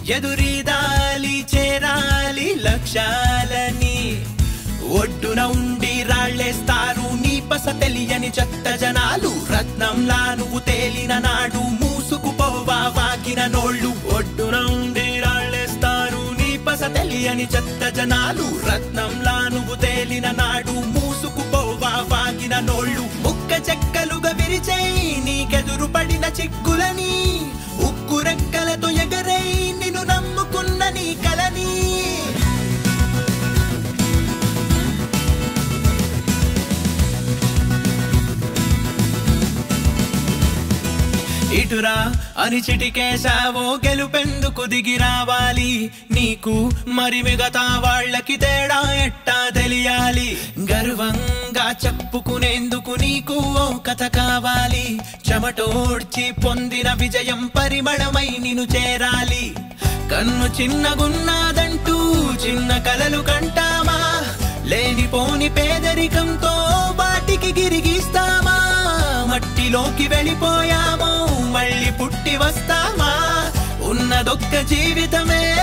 ఎదురీదాలి చేరాలి లక్ష్యాలని ఒడ్డున ఉండి రాళ్ళేస్తారు నీ పస తెలియని చెత్త జనాలు రత్నంలా నువ్వు తేలిన నాడు మూసుకుపోవా వాకిన నోళ్ళు ఒడ్డున ఉండి రాళ్ళేస్తారు నీ పస తెలియని చెత్త జనాలు రత్నంలా నువ్వు తేలిన నాడు మూసుకుపోవా వాకిన నోళ్ళు ముక్క చెక్కలుగా విరిచేయి నీకెదురు పడిన చిక్కులని ఉక్కు రెక్కలతో ఎగరై నిన్ను నమ్ముకున్న నీ కలని ఇటురా అని చిటికేశావో గెలుపెందుకు దిగి రావాలి నీకు మరి మిగతా వాళ్ళకి తేడా ఎట్టా తెలియాలి గర్వంగా చెప్పుకునేందుకు నీకు ఓ కథ కావాలి చెమటోడ్చి పొందిన విజయం పరిమళమై నిన్ను చేరాలి కన్ను చిన్నగున్నాదంటూ చిన్న కలలు కంటామా లేనిపోని పేదరికంతో వాటికి గిరిగిస్తామా మట్టిలోకి వెళ్ళిపోయామో మళ్ళీ పుట్టి వస్తామా ఉన్నదొక్క జీవితమే